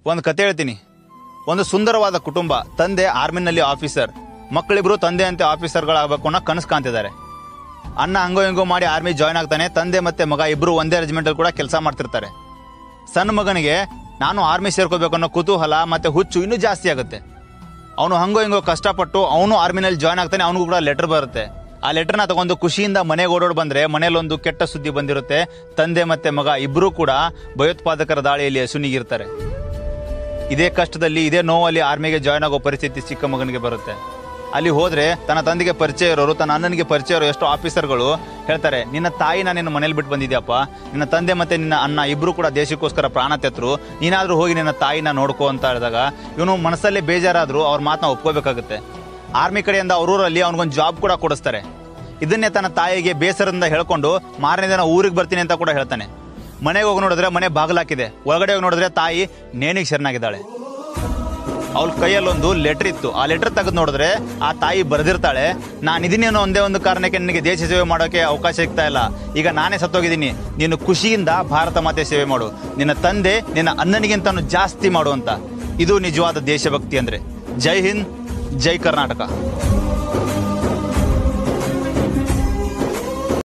ಒಂದು ಕತೆ ಹೇಳ್ತೀನಿ ಒಂದು ಸುಂದರವಾದ ಕುಟುಂಬ ತಂದೆ ಆರ್ಮಿನಲ್ಲಿ ಆಫೀಸರ್ ಮಕ್ಕಳಿಬ್ರು ತಂದೆ ಅಂತೆ ಆಫೀಸರ್ಗಳಾಗಬೇಕು ಅನ್ನೋ ಕನಸು ಕಾಣ್ತಿದ್ದಾರೆ ಅಣ್ಣ ಹಂಗೋ ಹಿಂಗೋ ಮಾಡಿ ಆರ್ಮಿ ಜಾಯ್ನ್ ಆಗ್ತಾನೆ ತಂದೆ ಮತ್ತೆ ಮಗ ಇಬ್ರು ಒಂದೇ ರೆಜಿಮೆಂಟಲ್ಲಿ ಕೂಡ ಕೆಲಸ ಮಾಡ್ತಿರ್ತಾರೆ ಸಣ್ಣ ಮಗನಿಗೆ ನಾನು ಆರ್ಮಿ ಸೇರ್ಕೋಬೇಕು ಅನ್ನೋ ಕುತೂಹಲ ಮತ್ತೆ ಹುಚ್ಚು ಇನ್ನೂ ಜಾಸ್ತಿ ಆಗುತ್ತೆ ಅವನು ಹಂಗೋ ಹಿಂಗೋ ಕಷ್ಟಪಟ್ಟು ಅವನು ಆರ್ಮಿನಲ್ಲಿ ಜಾಯ್ನ್ ಆಗ್ತಾನೆ ಅವನಿಗೂ ಕೂಡ ಲೆಟರ್ ಬರುತ್ತೆ ಆ ಲೆಟರ್ನ ತಗೊಂಡು ಖುಷಿಯಿಂದ ಮನೆಗೆ ಓಡೋಡ್ ಬಂದ್ರೆ ಮನೇಲೊಂದು ಕೆಟ್ಟ ಸುದ್ದಿ ಬಂದಿರುತ್ತೆ ತಂದೆ ಮತ್ತೆ ಮಗ ಇಬ್ರು ಕೂಡ ಭಯೋತ್ಪಾದಕರ ದಾಳಿಯಲ್ಲಿ ಸುನಿಗಿರ್ತಾರೆ ಇದೇ ಕಷ್ಟದಲ್ಲಿ ಇದೇ ನೋವಲ್ಲಿ ಆರ್ಮಿಗೆ ಜಾಯ್ನ್ ಆಗೋ ಪರಿಸ್ಥಿತಿ ಚಿಕ್ಕ ಮಗನಿಗೆ ಬರುತ್ತೆ ಅಲ್ಲಿ ಹೋದ್ರೆ ತನ್ನ ತಂದೆಗೆ ಪರಿಚಯ ಇರೋರು ತನ್ನ ಅಣ್ಣನಿಗೆ ಪರಿಚಯ ಇರೋ ಎಷ್ಟೋ ಆಫೀಸರ್ಗಳು ಹೇಳ್ತಾರೆ ನಿನ್ನ ತಾಯಿನ ನಿನ್ನ ಮನೇಲಿ ಬಿಟ್ಟು ಬಂದಿದ್ಯಪ್ಪ ನಿನ್ನ ತಂದೆ ಮತ್ತೆ ನಿನ್ನ ಅಣ್ಣ ಇಬ್ರು ಕೂಡ ದೇಶಕ್ಕೋಸ್ಕರ ಪ್ರಾಣ ತೆತ್ತರು ನೀನಾದ್ರೂ ಹೋಗಿ ನಿನ್ನ ತಾಯಿನ ನೋಡ್ಕೋ ಅಂತ ಹೇಳಿದಾಗ ಇವನು ಮನಸ್ಸಲ್ಲೇ ಬೇಜಾರಾದ್ರೂ ಅವ್ರ ಮಾತನ್ನ ಒಪ್ಕೋಬೇಕಾಗುತ್ತೆ ಆರ್ಮಿ ಕಡೆಯಿಂದ ಅವ್ರೂರಲ್ಲಿ ಅವ್ನಿಗೊಂದು ಜಾಬ್ ಕೂಡ ಕೊಡಿಸ್ತಾರೆ ಇದನ್ನೇ ತನ್ನ ತಾಯಿಗೆ ಬೇಸರದಿಂದ ಹೇಳ್ಕೊಂಡು ಮಾರನೇ ದಿನ ಊರಿಗೆ ಬರ್ತೀನಿ ಅಂತ ಕೂಡ ಹೇಳ್ತಾನೆ ಮನೆಗೆ ಹೋಗಿ ನೋಡಿದ್ರೆ ಮನೆ ಬಾಗಿಲಾಕಿದೆ ಒಳಗಡೆ ಹೋಗಿ ನೋಡಿದ್ರೆ ತಾಯಿ ನೇಣಿಗೆ ಶರಣಾಗಿದ್ದಾಳೆ ಅವಳ ಕೈಯಲ್ಲೊಂದು ಲೆಟರ್ ಇತ್ತು ಆ ಲೆಟರ್ ತೆಗೆದು ನೋಡಿದ್ರೆ ಆ ತಾಯಿ ಬರೆದಿರ್ತಾಳೆ ನಾನು ಇದೀನಿ ಅನ್ನೋ ಒಂದೇ ಒಂದು ಕಾರಣಕ್ಕೆ ನಿನಗೆ ದೇಶ ಸೇವೆ ಮಾಡೋಕೆ ಅವಕಾಶ ಸಿಗ್ತಾ ಇಲ್ಲ ಈಗ ನಾನೇ ಸತ್ತೋಗಿದ್ದೀನಿ ನೀನು ಖುಷಿಯಿಂದ ಭಾರತ ಮಾತೆ ಸೇವೆ ಮಾಡು ನಿನ್ನ ತಂದೆ ನಿನ್ನ ಅಣ್ಣನಿಗಿಂತನೂ ಜಾಸ್ತಿ ಮಾಡು ಅಂತ ಇದು ನಿಜವಾದ ದೇಶಭಕ್ತಿ ಅಂದ್ರೆ ಜೈ ಹಿಂದ್ ಜೈ ಕರ್ನಾಟಕ